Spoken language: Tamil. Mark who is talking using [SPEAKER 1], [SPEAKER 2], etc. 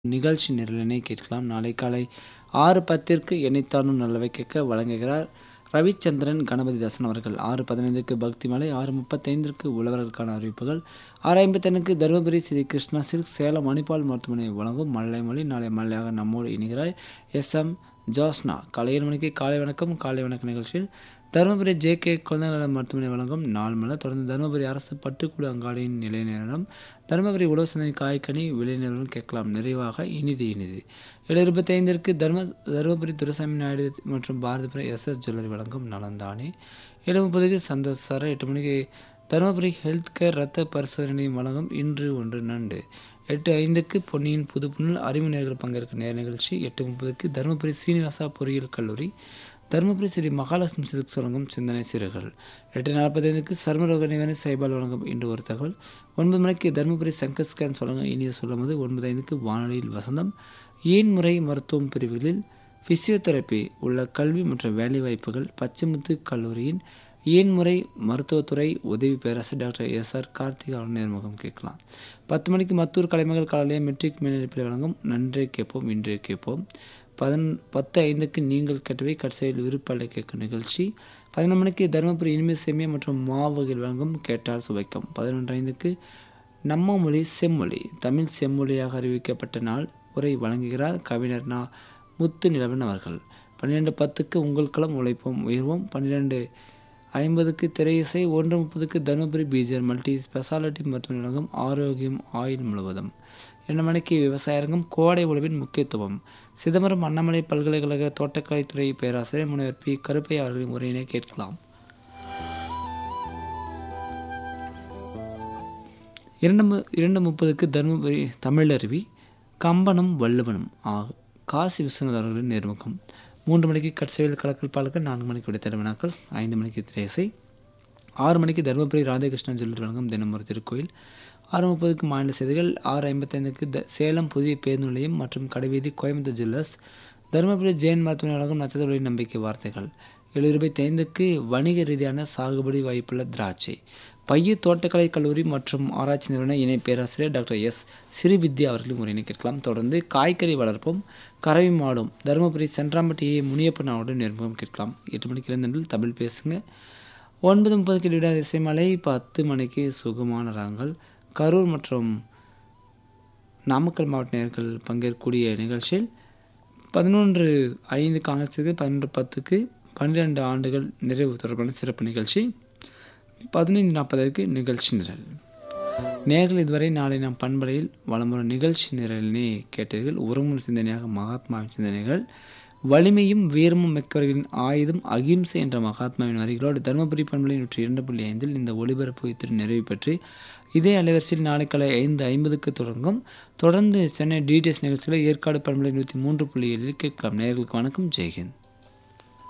[SPEAKER 1] நிகழ்ச்சி நிரலினை கேட்கலாம் நாளை காலை ஆறு பத்திற்கு எண்ணித்தானும் நல்லவை கேட்க வழங்குகிறார் ரவிச்சந்திரன் கணபதிதாசன் அவர்கள் ஆறு பதினைந்துக்கு பக்தி மலை ஆறு முப்பத்தைந்திற்கு உழவர்களுக்கான அறிவிப்புகள் ஆறு ஐம்பத்தனுக்கு தருமபுரி ஸ்ரீ கிருஷ்ணா சில்க் சேலம் மணிப்பால் மருத்துவமனை வழங்கும் மல்லை மொழி நாளை மல்லையாக நம்மோடு இணைகிறார் எஸ் எம் ஜோஸ்னா காலை ஏழு மணிக்கு காலை வணக்கம் காலை வணக்க நிகழ்ச்சியில் தருமபுரி ஜே கே குழந்தைநல மருத்துவமனை வழங்கும் நாள் மலர் தொடர்ந்து தருமபுரி அரசு பட்டுக்கூடு அங்காடியின் நிலை நேரம் தருமபுரி உழவு காய்கனி விலை நிலவரம் கேட்கலாம் நிறைவாக இனிது இனிது ஏழு இருபத்தி ஐந்திற்கு தர்ம தருமபுரி துரசாமி நாயுடு மற்றும் பாரதிபுரம் எஸ் எஸ் ஜுவல்லரி வழங்கும் நலந்தானே ஏழு முப்பதுக்கு சந்தோஷ் சார் எட்டு மணிக்கு தருமபுரி ஹெல்த் கேர் ரத்த பரிசோதனை வழங்கும் இன்று ஒன்று நண்டு எட்டு ஐந்துக்கு பொன்னியின் புது புண்ணில் அறிவினர்கள் பங்கேற்கும் நேர நிகழ்ச்சி எட்டு முப்பதுக்கு தருமபுரி சீனிவாசா பொறியியல் கல்லூரி தருமபுரி ஸ்ரீ மகாலட்சுமி சில்க்ஸ் வழங்கும் சிந்தனை சிறுகள் எட்டு நாற்பத்தைந்துக்கு சர்மரோக நிவாரணி சைபால் வழங்கும் இன்று ஒரு தகவல் ஒன்பது மணிக்கு தருமபுரி சங்கர் ஸ்கேன்ஸ் வழங்கும் இனிய சொல்லும்போது ஒன்பது ஐந்துக்கு வானொலியில் வசந்தம் ஏன் முறை மருத்துவம் பிரிவுகளில் ஃபிசியோதெரப்பி உள்ள கல்வி மற்றும் வேலைவாய்ப்புகள் பச்சைமுத்து கல்லூரியின் ஏன் முறை மருத்துவத்துறை உதவி பேராசிரியர் டாக்டர் எஸ் ஆர் கார்த்திக் அவர்கள் நேர்முகம் கேட்கலாம் பத்து மணிக்கு மத்தூர் கலைமகள் காலையில் மெட்ரிக் மேல்நிலைப்பில் வழங்கும் நன்றே கேட்போம் இன்றே கேட்போம் பதன் பத்து ஐந்துக்கு நீங்கள் கேட்டவை கடைசியில் விருப்பலை கேட்கும் நிகழ்ச்சி பதினொன்று மணிக்கு தருமபுரி இனிமை சேமியா மற்றும் மாவகையில் வழங்கும் கேட்டால் சுவைக்கும் பதினொன்று ஐந்துக்கு நம்ம மொழி செம்மொழி தமிழ் செம்மொழியாக அறிவிக்கப்பட்ட நாள் உரை வழங்குகிறார் கவிஞர் நா முத்து நிலவன் அவர்கள் பன்னிரெண்டு பத்துக்கு உங்கள் களம் உழைப்போம் உயர்வோம் பன்னிரெண்டு ஐம்பதுக்கு திரையிசை ஒன்று முப்பதுக்கு தருமபுரி பிஜிஆர் மல்டி ஸ்பெஷாலிட்டி மருத்துவ வழங்கும் ஆரோக்கியம் ஆயுள் முழுவதும் இரண்டு மணிக்கு விவசாய அரங்கம் கோடை உழவின் முக்கியத்துவம் சிதம்பரம் அண்ணாமலை பல்கலைக்கழக தோட்டக்கலைத்துறை பேராசிரியர் முனைவர் பி கருப்பை அவர்களின் உரையினை கேட்கலாம் இரண்டு மு இரண்டு முப்பதுக்கு தருமபுரி தமிழருவி கம்பனும் வள்ளுவனும் ஆக காசி விஸ்வநாத் அவர்களின் நேர்முகம் மூன்று மணிக்கு கட்சவில் கலக்கல் பாலுக்கு நான்கு மணிக்கு விடைத்தர வினாக்கள் ஐந்து மணிக்கு திரேசை ஆறு மணிக்கு தருமபுரி ராதாகிருஷ்ணன் ஜுவல்லர் வழங்கும் தினம் ஒரு திருக்கோயில் ஆறு முப்பதுக்கு மாநில செய்திகள் ஆறு ஐம்பத்தைந்துக்கு த சேலம் புதிய பேருந்து நிலையம் மற்றும் கடைவீதி கோயம்புத்தூர் ஜுவல்லர்ஸ் தருமபுரி ஜெயின் மருத்துவமனை வழங்கும் நட்சத்திர நம்பிக்கை வார்த்தைகள் ஏழு இருபத்தி ஐந்துக்கு வணிக ரீதியான சாகுபடி வாய்ப்புள்ள திராட்சை பைய தோட்டக்கலை கல்லூரி மற்றும் ஆராய்ச்சி நிறுவன இணை பேராசிரியர் டாக்டர் எஸ் சிறுவித்யா அவர்களின் உரையினை கேட்கலாம் தொடர்ந்து காய்கறி வளர்ப்பும் கறவை மாடும் தருமபுரி சென்றாம்பட்டியை முனியப்பன் அவருடன் நேர்முகம் கேட்கலாம் எட்டு மணிக்கு இளைஞர்கள் தமிழ் பேசுங்க ஒன்பது முப்பதுக்கு விடா இசைமலை பத்து மணிக்கு சுகமான ராங்கள் கரூர் மற்றும் நாமக்கல் மாவட்ட நேர்கள் பங்கேற்கக்கூடிய நிகழ்ச்சியில் பதினொன்று ஐந்து காங்கிரஸுக்கு பதினொன்று பத்துக்கு பன்னிரெண்டு ஆண்டுகள் நிறைவு தொடர்பான சிறப்பு நிகழ்ச்சி பதினைந்து நாற்பதற்கு நிகழ்ச்சி நிரல் நேர்கள் இதுவரை நாளை நாம் பண்பலையில் வளமுறை நிகழ்ச்சி நிரலினை கேட்டீர்கள் உறவுமுறை சிந்தனையாக மகாத்மாவின் சிந்தனைகள் வலிமையும் வீரமும் மிக்கவர்களின் ஆயுதம் அகிம்சை என்ற மகாத்மாவின் வரிகளோடு தருமபுரி பண்பலை நூற்றி இரண்டு புள்ளி ஐந்தில் இந்த ஒளிபரப்பு திரு நிறைவு பெற்று இதே அலைவரிசையில் நாளை காலை ஐந்து ஐம்பதுக்கு தொடங்கும் தொடர்ந்து சென்னை டிடிஎஸ் நிகழ்ச்சியில் ஏற்காடு பண்பலை நூற்றி மூன்று புள்ளி ஏழில் கேட்கலாம் நேர்களுக்கு வணக்கம் ஜெய்ஹிந்த்